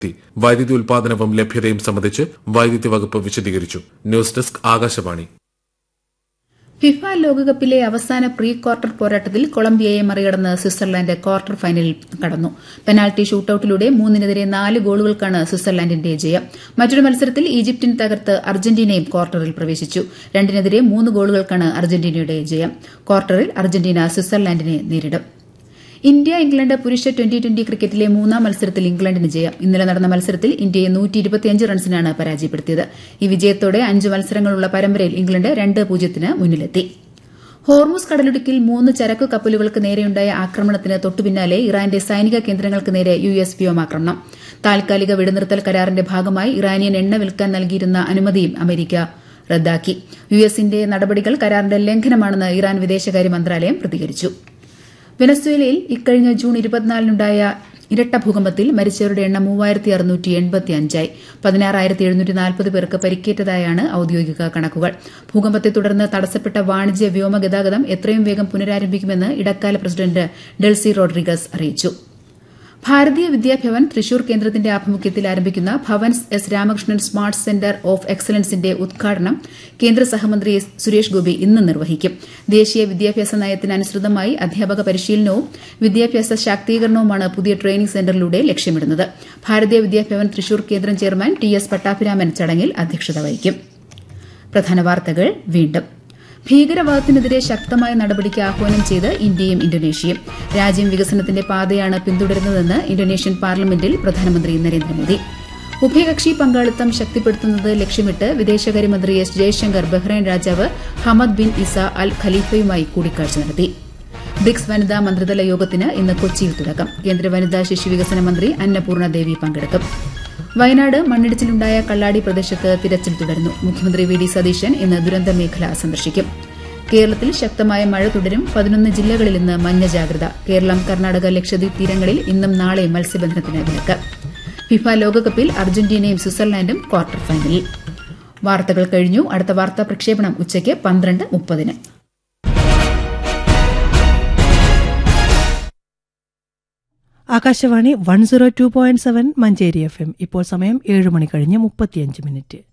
വൈദ്യുതി ഉൽപാദനവും ലഭ്യതയും സംബന്ധിച്ച് വൈദ്യുതി വകുപ്പ് വിശദീകരിച്ചു ന്യൂസ് ഡെസ്ക് ആകാശവാണി ഫിഫ ലോകകപ്പിലെ അവസാന പ്രീ ക്വാർട്ടർ പോരാട്ടത്തിൽ കൊളംബിയയെ മറികടന്ന് സ്വിറ്റ്സർലാൻഡ് ക്വാർട്ടർ ഫൈനലിൽ കടന്നു പെനാൽറ്റി ഷൂട്ടൌട്ടിലൂടെ മൂന്നിനെതിരെ നാല് ഗോളുകൾക്കാണ് സ്വിറ്റ്സർലാൻഡിന്റെ ജയം മറ്റൊരു മത്സരത്തിൽ ഈജിപ്തിനെ തകർത്ത് അർജന്റീനയും ക്വാർട്ടറിൽ പ്രവേശിച്ചു രണ്ടിനെതിരെ മൂന്ന് ഗോളുകൾക്കാണ് അർജന്റീനയുടെ ജയം ക്വാർട്ടറിൽ അർജന്റീന സ്വിറ്റ്സർലാൻഡിനെ നേരിടും ഇന്ത്യ ഇംഗ്ലണ്ട് പുരുഷ ട്വന്റി ട്വന്റി ക്രിക്കറ്റിലെ മൂന്നാം മത്സരത്തിൽ ഇംഗ്ലണ്ടിന് ജയം ഇന്നലെ നടന്ന മത്സരത്തിൽ ഇന്ത്യയെ നൂറ്റി റൺസിനാണ് പരാജയപ്പെടുത്തിയത് ഈ വിജയത്തോടെ അഞ്ച് മത്സരങ്ങളുള്ള പരമ്പരയിൽ ഇംഗ്ലണ്ട് രണ്ട് പൂജ്യത്തിന് മുന്നിലെത്തി ഹോർമുസ് കടലിടുക്കിൽ മൂന്ന് ചരക്കു കപ്പലുകൾക്ക് നേരെയുണ്ടായ ആക്രമണത്തിന് തൊട്ടുപിന്നാലെ ഇറാന്റെ സൈനിക കേന്ദ്രങ്ങൾക്ക് നേരെ യു എസ് വ്യോമാക്രമണം താൽക്കാലിക വെടിനിർത്തൽ കരാറിന്റെ ഭാഗമായി ഇറാനിയൻ എണ്ണ വിൽക്കാൻ നൽകിയിരുന്ന അനുമതിയും അമേരിക്ക റദ്ദാക്കി യു എസിന്റെ നടപടികൾ കരാറിന്റെ ലംഘനമാണെന്ന് ഇറാൻ വിദേശകാര്യ മന്ത്രാലയം പ്രതികരിച്ചു വെനസ്വേലയിൽ ഇക്കഴിഞ്ഞ ജൂൺ ഇരുപത്തിനാലിനുണ്ടായ ഇരട്ട ഭൂകമ്പത്തിൽ മരിച്ചവരുടെ എണ്ണം മൂവായിരത്തി അറുന്നൂറ്റി എൺപത്തി അഞ്ചായി പതിനാറായിരത്തി എഴുന്നൂറ്റി നാൽപ്പത് പേർക്ക് പരിക്കേറ്റതായാണ് ഔദ്യോഗിക കണക്കുകൾ ഭൂകമ്പത്തെ തുടർന്ന് തടസ്സപ്പെട്ട വാണിജ്യ വ്യോമ ഗതാഗതം എത്രയും വേഗം പുനരാരംഭിക്കുമെന്ന് ഇടക്കാല പ്രസിഡന്റ് ഡെൽസി റോഡ്രിഗസ് അറിയിച്ചു ഭാരതീയ വിദ്യാഭവൻ തൃശൂർ കേന്ദ്രത്തിന്റെ ആഭിമുഖ്യത്തിൽ ആരംഭിക്കുന്ന Bhavans S Ramakrishnan smart centre of എക്സലൻസിന്റെ ഉദ്ഘാടനം കേന്ദ്ര സഹമന്ത്രി സുരേഷ് ഗോപി ഇന്ന് നിർവഹിക്കും ദേശീയ വിദ്യാഭ്യാസ നയത്തിനനുസൃതമായി അധ്യാപക പരിശീലനവും വിദ്യാഭ്യാസ ശാക്തീകരണവുമാണ് പുതിയ ട്രെയിനിംഗ് സെന്ററിലൂടെ ലക്ഷ്യമിടുന്നത് ഭാരതീയ വിദ്യാഭവൻ തൃശൂർ കേന്ദ്രം ചെയർമാൻ ടി എസ് പട്ടാഭിരാമൻ ചടങ്ങിൽ അധ്യക്ഷത വഹിക്കും പ്രധാന വാർത്തകൾ വീണ്ടും ഭീകരവാദത്തിനെതിരെ ശക്തമായ നടപടിക്ക് ആഹ്വാനം ചെയ്ത് ഇന്ത്യയും ഇന്തോനേഷ്യയും രാജ്യം വികസനത്തിന്റെ പാതയാണ് പിന്തുടരുന്നതെന്ന് ഇന്തോനേഷ്യൻ പാർലമെന്റിൽ പ്രധാനമന്ത്രി നരേന്ദ്രമോദി ഉഭയകക്ഷി പങ്കാളിത്തം ശക്തിപ്പെടുത്തുന്നത് ലക്ഷ്യമിട്ട് വിദേശകാര്യമന്ത്രി എസ് ജയശങ്കർ ബഹ്റൈൻ രാജാവ് ഹമദ് ബിൻ ഇസ അൽ ഖലീഫയുമായി കൂടിക്കാഴ്ച നടത്തി ബ്രിക്സ് വനിതാ മന്ത്രിതല യോഗത്തിന് ഇന്ന് കൊച്ചിയിൽ തുടക്കം കേന്ദ്ര വനിതാ ശിശുവികസന മന്ത്രി അന്നപൂർണ ദേവി പങ്കെടുക്കും വയനാട് മണ്ണിടിച്ചിലുണ്ടായ കള്ളാടി പ്രദേശത്ത് തിരച്ചിൽ തുടരുന്നു മുഖ്യമന്ത്രി വി ഡി സതീശൻ ഇന്ന് ദുരന്ത മേഖല സന്ദർശിക്കും കേരളത്തിൽ ശക്തമായ മഴ തുടരും പതിനൊന്ന് ജില്ലകളിൽ ഇന്ന് മഞ്ഞ ജാഗ്രത കേരളം കർണാടക ലക്ഷദ്വീപ് തീരങ്ങളിൽ ഇന്നും നാളെയും മത്സ്യബന്ധനത്തിന് വിലക്ക് ഫിഫ ലോകകപ്പിൽ അർജന്റീനയും സ്വിറ്റ്സർലാൻഡും ക്വാർട്ടർ ഫൈനലിൽ വാർത്തകൾ കഴിഞ്ഞു അടുത്ത വാർത്താ പ്രക്ഷേപണം ഉച്ചയ്ക്ക് പന്ത്രണ്ട് മുപ്പതിന് Akashvani one zero two point seven Manjeri F M ഇപ്പോൾ സമയം ഏഴ് മണി കഴിഞ്ഞ് മുപ്പത്തിയഞ്ച് മിനിറ്റ്